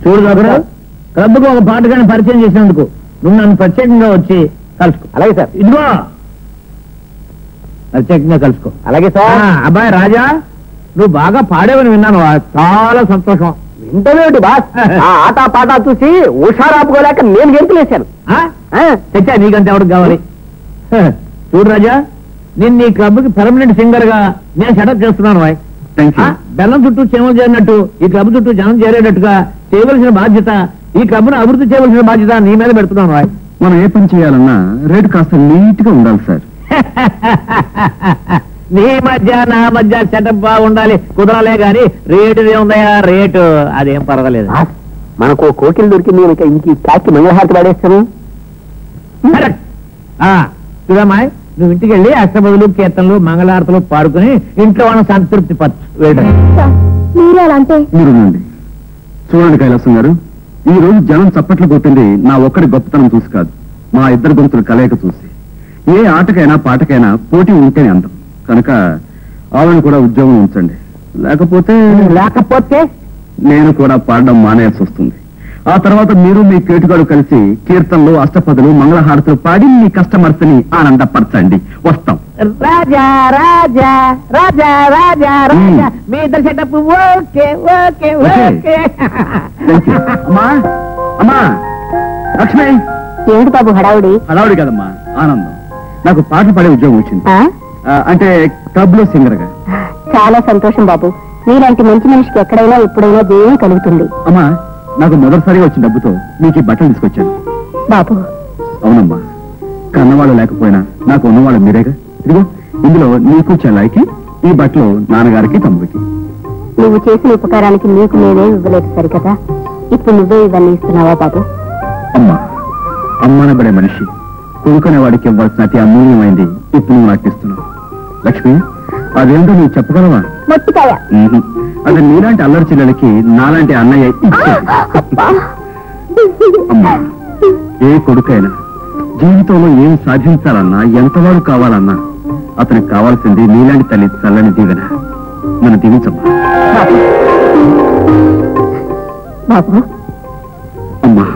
చూడు దగ్గర క్లబ్కు ఒక పాటగాని పరిచయం చేసినందుకు నువ్వు నన్ను ప్రత్యేకంగా వచ్చి కలుసుకో అలాగే సార్ ఇదిగో ప్రత్యేకంగా కలుసుకో అలాగే ఆ, సార్ అబ్బాయి రాజా నువ్వు బాగా పాడేవని విన్నాను చాలా సంతోషం వింటమేమిటి బాస్ ఆ ఆట పాట చూసి హుషారాపుకోలేక నేను గెంతులేశాను ఆ? తెచ్చా నీకంటే ఎవరికి కావాలి హ, చూడు రాజా నేను నీ క్లబ్ కి పర్మనెంట్ సింగర్ గా నేను సెటప్ చేస్తున్నాను వాయ్ థ్యాంక్ ఆ, బెల్లం చుట్టూ చేమలు చేరినట్టు ఈ క్లబ్ చుట్టూ జనం చేరేటట్టుగా చేయవలసిన బాధ్యత ఈ క్లబ్ ను అభివృద్ధి చేయవలసిన బాధ్యత నీ మీద పెడుతున్నాను వాయ్ మనం ఏ పని చేయాలన్నా రేటు కాస్త నీట్ గా ఉండాలి సార్ నీ మధ్య నా మధ్య సెటప్ బాగుండాలి కుదరాలే గాని రేటు ఏముందయా రేటు అదేం పర్వాలేదు బాస్ మనకు కోకిలు దొరికింది కనుక ఇంక ఈ కాకి మంగళహారతి పాడేస్తాను కరెక్ట్. ఆ, చూడమ్మాయ్ నువ్వు ఇంటికి వెళ్ళి అష్టపదులు కీర్తనలు మంగళారతులు పాడుకుని ఇంట్లో వాళ్ళని సంతృప్తి పరచు వెళ్ళండి మీరే అలా అంటే మీరు ఉండండి. చూడండి కైలాసం గారు ఈ రోజు జనం చప్పట్లు కొట్టింది నా ఒక్కడి గొప్పతనం చూసి కాదు మా ఇద్దరు గొంతుల కలయిక చూసి ఏ ఆటకైనా పాటకైనా పోటీ ఉంటేనే అందం కనుక ఆవిడని కూడా ఉద్యోగం ఉంచండి లేకపోతే లేకపోతే నేను కూడా పాడడం మానేయాల్సి వస్తుంది ఆ తర్వాత మీరు మీ కేటుగాడు కలిసి కీర్తనలు అష్టపదులు మంగళహారతులు పాడి మీ కస్టమర్స్ ని ఆనందపరచండి వస్తాం రాజా రాజా రాజా రాజా రాజా మ్మ్. మీ ఇద్దరు setup okay okay okay. Okay Thank you. అమ్మా అమ్మా లక్ష్మి ఏమిటి బాబు హడావుడి హడావుడి కదమ్మా ఆనందం నాకు పాటలు పాడే ఉద్యోగం వచ్చింది ఆ? ఆ, అంటే క్లబ్ లో సింగర్ గా చాలా సంతోషం బాబు మీలాంటి మంచి మనిషికి ఎక్కడైనా ఎప్పుడైనా జయం కలుగుతుంది అమ్మా నాకు మొదటిసారిగా వచ్చిన డబ్బుతో మీకు ఈ బట్టలు తీసుకొచ్చాను బాబు అవునమ్మా కన్నవాళ్ళు లేకపోయినా నాకు ఉన్నవాళ్ళు మీరేగా ఇదిగో ఇందులో నీకు చెల్లాయికి ఈ బట్టలు నాన్నగారికి తమ్ముడికి నువ్వు చేసిన ఉపకారానికి నీకు నేనే ఇవ్వలేదు సరికదా ఇప్పుడు నువ్వే ఇవన్నీ ఇస్తున్నావా బాబు అమ్మా అమ్మానబడే మనిషి కొనుక్కునే వాడికి ఇవ్వాల్సిన అతి అమూల్యమైంది ఇప్పుడు నువ్వు నాటిస్తున్నావు లక్ష్మి అదేంటో నువ్వు చెప్పగలవా మొట్టికాయ మ్మ్. అది నీలాంటి అల్లరి చెల్లెలకి నాలాంటి అన్నయ్య ఇచ్చేది అమ్మా ఏ కొడుకైనా జీవితంలో ఏం సాధించాలన్నా ఎంతవాడు కావాలన్నా అతనికి కావాల్సింది నీలాంటి తల్లి చల్లని దీవెన నన్ను దీవించమ్మా బాబు బాబు అమ్మా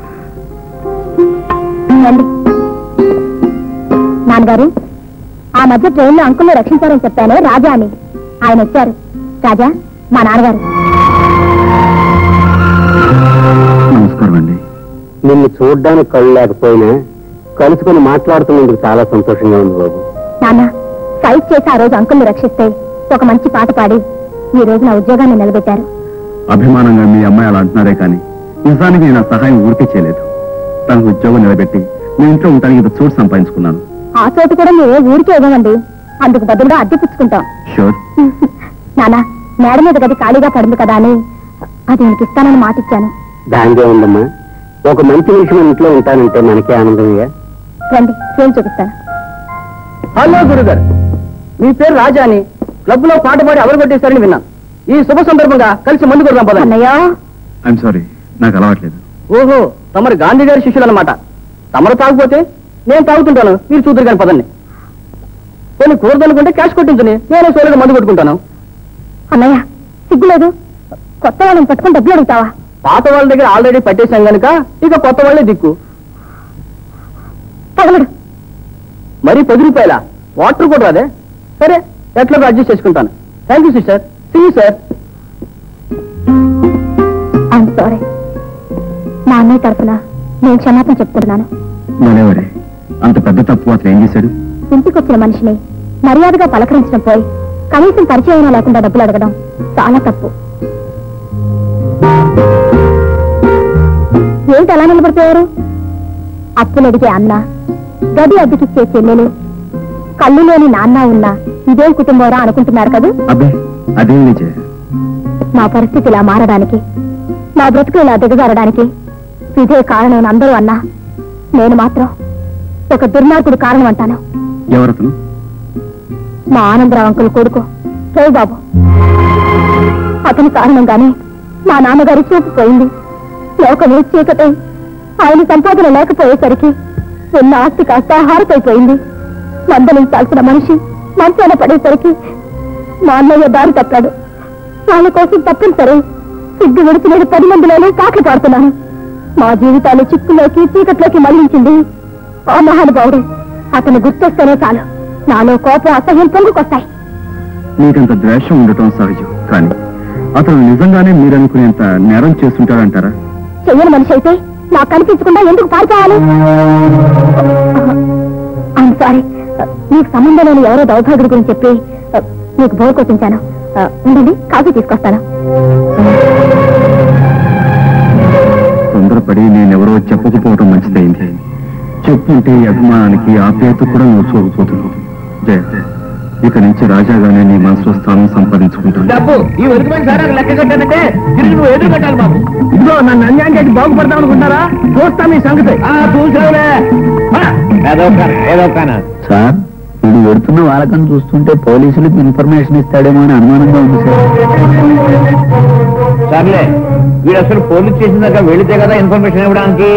రండి నాన్నగారు ఆ మధ్య ట్రైన్లో అంకుల్ని రక్షించారని చెప్పానే రాజా అని ఆయన వచ్చారు రాజా మా నాన్నగారు నమస్కారం అండి నిన్ను చూడ్డానికి కళ్ళు లేకపోయినా కలుసుకుని మాట్లాడుతున్నందుకు చాలా సంతోషంగా ఉంది బాబు నాన్న ఫైట్ చేసి ఆ రోజు అంకుల్ని రక్షిస్తే ఒక మంచి పాట పాడి ఈ రోజు నా ఉద్యోగాన్ని నిలబెట్టారు అభిమానంగా మీ అమ్మాయి అలా అంటున్నారే కానీ నిజానికి నేను ఆ సహాయం ఊరికే చేయలేదు తనకు ఉద్యోగం నిలబెట్టి మీ ఇంట్లో ఉండడానికి ఇంత చోటు సంపాదించుకున్నాను ఆ చోటు కూడా మేమే ఊరికే ఇవ్వమండి అందుకు బదులుగా అద్దె పుచ్చుకుంటాం షూర్ నాన్న మేడ మీద గది ఖాళీగా పడింది కదా అని అది నీకు ఇస్తానని మాట ఇచ్చాను దానిదే ఉందమ్మా ఒక మంచి మనిషి మన ఇంట్లో ఉంటానంటే మనకే ఆనందమయ్యా రండి ఏం చూపిస్తాను హలో గురుగారు మీ పేరు రాజా అని క్లబ్ లో పాట పాడి అవరు కొట్టేశారని విన్నాను ఈ శుభ సందర్భంగా కలిసి ముందు కొడదాం పదండి అన్నయ్య ఐఎమ్ సారీ నాకు అలవాట్లేదు ఓహో తమరు గాంధీ గారి శిష్యులు అనమాట తమరు తాగపోతే నేను తాగుతుంటాను మీరు చూద్దరు కానీ పదండి కొన్ని కూరదనుకుంటే క్యాష్ కొట్టించుని నేను సోలుగా మందు కొట్టుకుంటాను అన్నయ్య సిగ్గులేదు కొత్త వాళ్ళని పట్టుకుని డబ్బులు అడుగుతావా పాత వాళ్ళ దగ్గర ఆల్రెడీ పట్టేశాం గనుక ఇక కొత్త వాళ్ళే దిక్కు తగలడు మరీ పది రూపాయల వాటర్ కూడా రాదే సరే ఎట్లా అడ్జస్ట్ చేసుకుంటాను thank you sister see sir I'm sorry మా అన్నయ్య తరఫున నేను క్షమాపణ చెప్తున్నాను మరేవరే అంత పెద్ద తప్పు అతను ఏం చేశాడు ఇంటికి వచ్చిన మనిషిని మర్యాదగా పలకరించడం పోయి కనీసం పరిచయం లేకుండా డబ్బులు అడగడం చాలా తప్పు ఏంటి అలా నిలబడిపోయారు అప్పులు అడిగే అన్న గది అద్దెకిచ్చే చెల్లెలు కళ్ళు లేని నాన్న ఉన్నా ఇదేం కుటుంబరా అనుకుంటున్నారు కదా అబ్బే అదేం విజయ్ నా పరిస్థితి ఇలా మారడానికి నా బ్రతుకు ఇలా దిగజారడానికి ఇదే కారణం అందరూ అన్నా నేను మాత్రం ఒక దుర్మార్గుడు కారణం అంటాను ఎవరతను మా ఆనందరావు అంకుల్ కొడుకు రవి బాబు అతని కారణంగానే మా నాన్నగారి చూపు పోయింది లోకమే చీకటై ఆయన సంపాదన లేకపోయేసరికి ఉన్న ఆస్తి కాస్త హారతైపోయింది మందలించాల్సిన మనిషి మంచాన పడేసరికి మా అన్నయ్య దారి తప్పాడు వాళ్ళ కోసం తప్పనిసరి సిగ్గు విడిచి నేను పది మందిలోనే కాట్లు పాడుతున్నాను మా జీవితాలు చిక్కులోకి చీకట్లోకి మళ్లించింది ఆ మహానుభావుడు అతను గుర్తొస్తేనే చాలు నాలో కోపం అసహ్యం పొంగుకొస్తాయి నీకంత ద్వేషం ఉండటం సహజం కానీ అతను నిజంగానే మీరనుకునేంత నేరం చేస్తుంటాడంటారా చెయ్యని మనిషి అయితే నాకు కనిపించకుండా ఎందుకు పారిపోవాలి ఐఎమ్ సారీ నీకు సంబంధం లేని ఎవరో దౌర్భాగ్యుడి గురించి చెప్పి నీకు భోగ కొట్టించాను ఆ, ఉండండి కాఫీ తీసుకొస్తాను తొందరపడి నేనెవరో చెప్పకపోవడం మంచిదైంది చెప్పుంటే ఈ అభిమానానికి ఆప్యాయత కూడా నువ్వు చూడకపోతున్నావు జయ ఇక నుంచి రాజాగానే నీ మనసులో స్థానం సంపాదించుకుంటాను డబ్బు ఈ వెనుకమైన సారా లెక్క కట్టానంటే తిరిగి నువ్వు ఎదురు కట్టాలి బాబు ఇదిగో నన్ను అన్యాయం చేసి బాగుపడతాం అనుకుంటారా చూస్తా మీ సంగతి చూసావులే ఏదో కాన ఏదో కాన సార్ వీడు వెడుతున్న వాళ్ళకని చూస్తుంటే పోలీసులకు ఇన్ఫర్మేషన్ ఇస్తాడేమో అని అనుమానంగా ఉంది సార్ సర్లే వీడు అసలు పోలీస్ స్టేషన్ దగ్గర వెళితే కదా ఇన్ఫర్మేషన్ ఇవ్వడానికి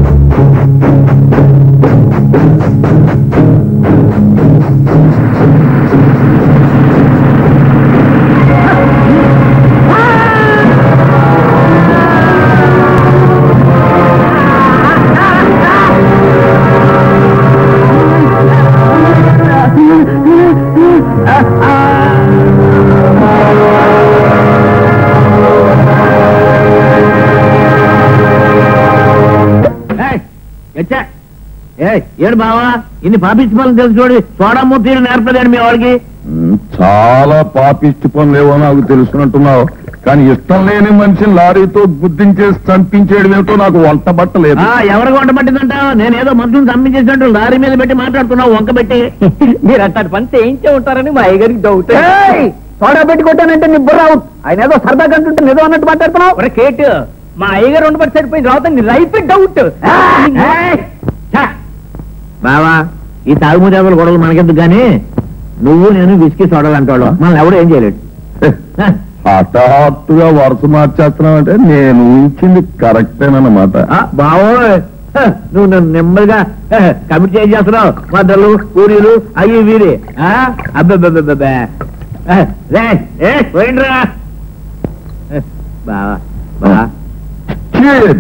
ఏయ్, ఎచ్చా. ఏయ్, ఏడు బావా ఇన్ని పాపించుకోవాలని తెలుసు చూడు సోడామూర్తి నేర్పలేదండి మీ వాళ్ళకి చాలా పాపిష్టి పనులేవో నాకు తెలుసుకుంటున్నావు కానీ ఇష్టం లేని మనిషిని లారీతో గుద్దించేసి చంపించేయడమేమిటో నాకు వంట బట్టలేదు ఆ, ఎవరు కొంట పట్టిందంటావు నేను ఏదో మనుషులు చంపించేసినట్టు లారీ మీద పెట్టి మాట్లాడుతున్నావు వంక పెట్టి మీరు అట్టాడు పని చేయించే ఉంటారని మా అయ్యగారికి డౌట్ సోడా పెట్టి కొట్టానంటే నీ బుర్ర అవుట్ ఆయన ఏదో సరదాగా అంటుంటే నిజం అన్నట్టు మాట్లాడుతున్నావు కేట్ మా అయ్యగారు ఉండబట్టి సరిపోయింది రావుతా నీ లైఫ్ డౌట్ ఏయ్, ఛ. బావా ఈ తాగుమూదేవుల గొడవలు మనకెందుకు గాని నువ్వు నేను విసికి చూడాలంటాడు మనల్ని ఎవడు ఏం చేయలేడు హ. హఠాత్తుగా వరుస మార్చేస్తున్నావు అంటే నేను ఊహించింది కరెక్టేనన్నమాట ఆ, బావోయ్ హ, నువ్వు నన్ను నెమ్మదిగా హ, కమిట్ చేసేస్తున్నావు మద్దలు పూరీలు అయ్యి వీరి అబ్బబ్బబ్బబ్బే రే ఏ పోయిండ్రా హ, బావా బావా Cheers.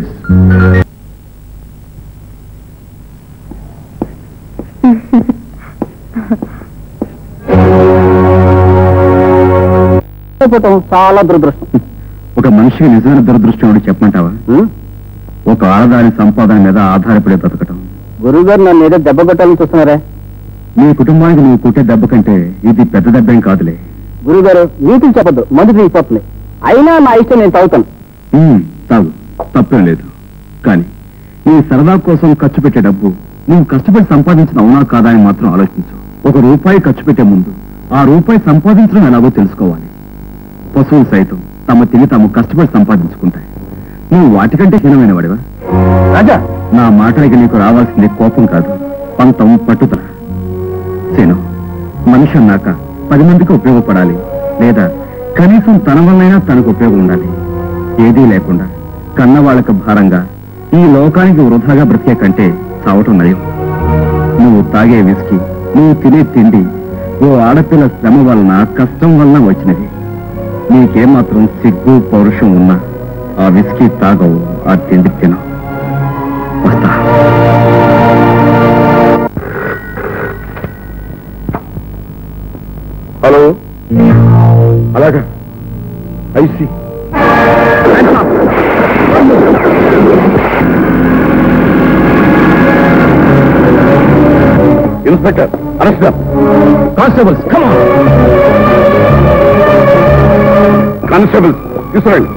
చాలా దురదృష్టం ఒక మనిషికి నిజమైన దురదృష్టం ఏమిటి చెప్పమంటావా ఒక ఆడదాని సంపాదన మీద ఆధారపడి బతకటం గురువు గారు నన్ను ఏదో దెబ్బ కొట్టాలని చూస్తున్నారా నీ కుటుంబానికి నువ్వు కొట్టే దెబ్బ కంటే ఇది పెద్ద దెబ్బేం కాదులే గురువు గారు నీతులు చెప్పద్దు మందు తీసిపోతుంది అయినా నా ఇష్టం నేను తాగుతాను ఉమ్, తాగు తప్పేం లేదు కానీ నీ సరదా కోసం ఖర్చు పెట్టే డబ్బు నువ్వు కష్టపడి సంపాదించిన అవునా కాదా అని మాత్రం ఆలోచించు ఒక రూపాయి ఖర్చు పెట్టే ముందు ఆ రూపాయి సంపాదించడం ఎలాగో తెలుసుకోవాలి పశువులు సైతం తమ తిని తాము కష్టపడి సంపాదించుకుంటాయి నువ్వు వాటికంటే హీనమైన వాడివా రాజా నా మాటలకి నీకు రావాల్సింది కోపం కాదు పంతం పట్టుదల సేను మనిషి అన్నాక పది మందికి ఉపయోగపడాలి లేదా కనీసం తన వల్లైనా తనకు ఉపయోగం ఉండాలి ఏదీ లేకుండా కన్న వాళ్ళకి భారంగా ఈ లోకానికి వృధాగా బ్రతికే కంటే చావటం నయం నువ్వు తాగే విసికి నువ్వు తినే తిండి ఓ ఆడపిల్ల శ్రమ వలన కష్టం వలన వచ్చినది నీకేమాత్రం సిగ్గు పౌరుషం ఉన్నా ఆ విసికి తాగవు ఆ తిండి తినవు వస్తా హలో అలాగా I see inspector arrest constables come on constables తీసుకురండి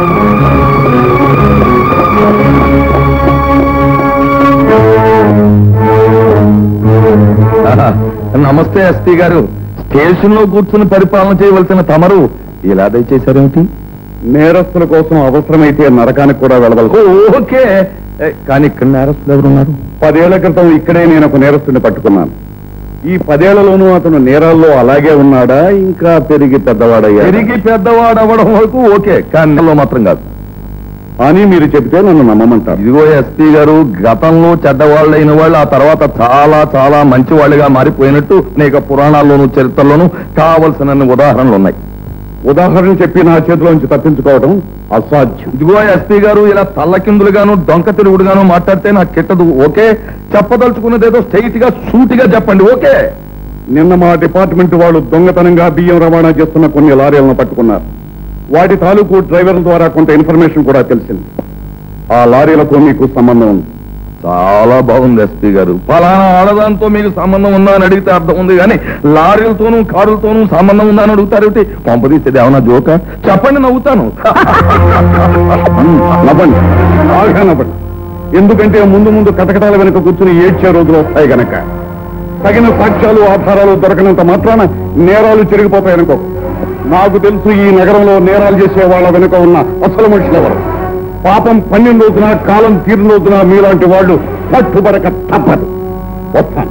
నమస్తే ఎస్పీ గారు స్టేషన్ లో కూర్చుని పరిపాలన చేయవలసిన తమరు ఇలా దయచేశారేమిటి నేరస్తుల కోసం అవసరమైతే నరకానికి కూడా వెళ్ళవలసి ఓకే ఏ, కానీ ఇక్కడ నేరస్తులు ఎవరున్నారు పదేళ్ల క్రితం ఇక్కడే నేను ఒక నేరస్తుని పట్టుకున్నాను ఈ పదేళ్లలోనూ అతను నేరాల్లో అలాగే ఉన్నాడా ఇంకా పెరిగి పెద్దవాడయ్యా పెరిగి పెద్దవాడు అవ్వడం వరకు ఓకే కానీ నెలలో మాత్రం కాదు అని మీరు చెబితే నన్ను నమ్మమంటారు ఇదిగో ఎస్పీ గారు గతంలో చెడ్డవాళ్ళైన వాళ్ళు ఆ తర్వాత చాలా చాలా మంచి వాళ్ళుగా మారిపోయినట్టు అనేక పురాణాల్లోనూ చరిత్రలోనూ కావలసిన ఉదాహరణలు ఉన్నాయి ఉదాహరణ చెప్పి నా చేతిలోంచి తప్పించుకోవడం అసాధ్యం ఇదిగో ఎస్పీ గారు ఇలా తల్లకిందులుగాను డొంక తిరుగుడుగాను మాట్లాడితే నాకు కిట్టదు ఓకే చెప్పదలుచుకున్నదేదో స్ట్రైట్ గా సూటిగా చెప్పండి ఓకే నిన్న మా డిపార్ట్మెంట్ వాళ్ళు దొంగతనంగా బియ్యం రవాణా చేస్తున్న కొన్ని లారీలను పట్టుకున్నారు వాటి తాలూకు డ్రైవర్ల ద్వారా కొంత ఇన్ఫర్మేషన్ కూడా తెలిసింది ఆ లారీలకు మీకు సంబంధం ఉంది చాలా బాగుంది ఎస్పీ గారు ఫలానా ఆడదాంతో మీకు సంబంధం ఉందా అని అడిగితే అర్థం ఉంది కానీ లారీలతోనూ కారులతోనూ సంబంధం ఉందా అని అడుగుతారు పంపదీసేది ఏమన్నా జోక చెప్పండి నవ్వుతాను ఉమ్, నవ్వండి బాగా నవ్వండి ఎందుకంటే ముందు ముందు కటకటాల వెనుక కూర్చుని ఏడ్చే రోజులు వస్తాయి గనక తగిన సాక్ష్యాలు ఆధారాలు దొరకనంత మాత్రాన నేరాలు చెరిగిపోతాయనుకో నాకు తెలుసు ఈ నగరంలో నేరాలు చేసే వాళ్ళ వెనుక ఉన్న అసలు మనుషులు ఎవరు పాపం పన్నెండు రోజున కాలం తీరిన రోజున మీలాంటి వాళ్ళు పట్టుబడక తప్పదు వస్తాను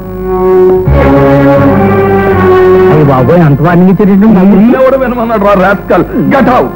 అయ్యి బాబోయ్ అంత వాడిని ఎవడు వినమన్నాడు రా రాస్కల్ గట్ అవుట్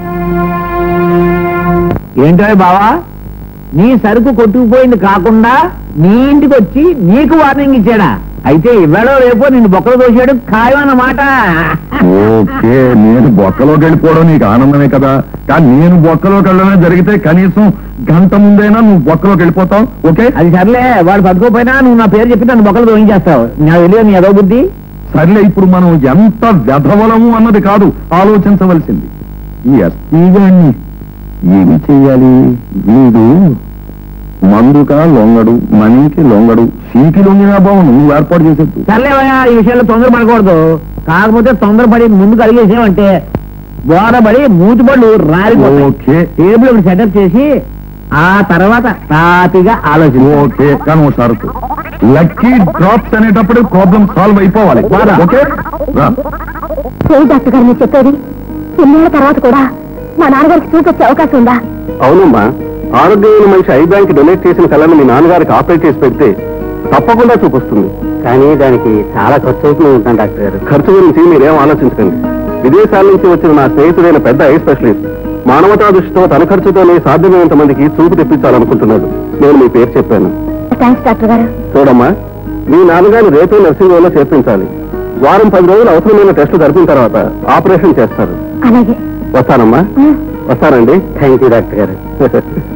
ఏంటో బావా నీ సరుకు కొట్టుకుపోయింది కాకుండా నీ ఇంటికి వచ్చి నీకు వార్నింగ్ ఇచ్చాడా అయితే ఇవాళ రేపో నిన్ను బొక్కలు దోశాడు ఖాయం అన్నమాట ఓకే నేను బొక్కలోకి వెళ్ళిపోవడం నీకు ఆనందమే కదా కానీ నేను బొక్కలోకి వెళ్ళడమే జరిగితే కనీసం గంట ముందైనా నువ్వు బొక్కలోకి వెళ్ళిపోతావు ఓకే అది సర్లే వాడు పట్టుకోపోయినా నువ్వు నా పేరు చెప్పి నన్ను బొక్కలు దోయించేస్తావు నాకు తెలియదు నీ ఏదో బుద్ధి సర్లే ఇప్పుడు మనం ఎంత వ్యధవలము అన్నది కాదు ఆలోచించవలసింది ఈ ఎస్పీ గారిని ఏమి చెయ్యాలి వీడు మందుక లొంగడు మనీకి లొంగడు సీకి లొంగినా బాగుండు నువ్వు ఏర్పాటు చేసేది సర్లేవయ్యా ఈ విషయంలో తొందరపడకూడదు కాకపోతే తొందరపడి ముందుకు అడిగేసామంటే బోరబడి మూతిపళ్ళు రాలిపోతాయి ఓకే టేబుల్ ఒకటి సెటప్ చేసి ఆ తర్వాత తాపిగా ఆలోచించు ఓకే కానీ ఓ షరతు లక్కీ డ్రాప్స్ అనేటప్పుడు ప్రాబ్లం సాల్వ్ అయిపోవాలి వారా. ఓకే రా ఏ డాక్టర్ గారు మీరు చెప్పేది ఇన్నేళ్ల తర్వాత కూడా మా నాన్నగారికి చూసొచ్చే అవకాశం ఉందా అవునమ్మా ఆరోగ్యమైన మనిషి ఐ బ్యాంక్ డొనేట్ చేసిన కళను మీ నాన్నగారికి ఆపరేట్ చేసి పెడితే తప్పకుండా చూపిస్తుంది కానీ దానికి చాలా ఖర్చు అవుతుంది ఉంటాను డాక్టర్ గారు ఖర్చు గురించి మీరేం ఆలోచించకండి విదేశాల నుంచి వచ్చిన నా స్నేహితుడైన పెద్ద ఐ స్పెషలిస్ట్ మానవతా దృష్టితో తన ఖర్చుతోనే సాధ్యమైనంత మందికి చూపు తెప్పించాలనుకుంటున్నాడు నేను మీ పేరు చెప్పాను థ్యాంక్స్ డాక్టర్ గారు చూడమ్మా మీ నాన్నగారిని రేపే నర్సింగ్ హోమ్ లో చేర్పించాలి వారం పది రోజులు అవసరమైన టెస్టులు జరిపిన తర్వాత ఆపరేషన్ చేస్తారు అలాగే వస్తానమ్మా ఉం. వస్తానండి థ్యాంక్ యూ డాక్టర్ గారు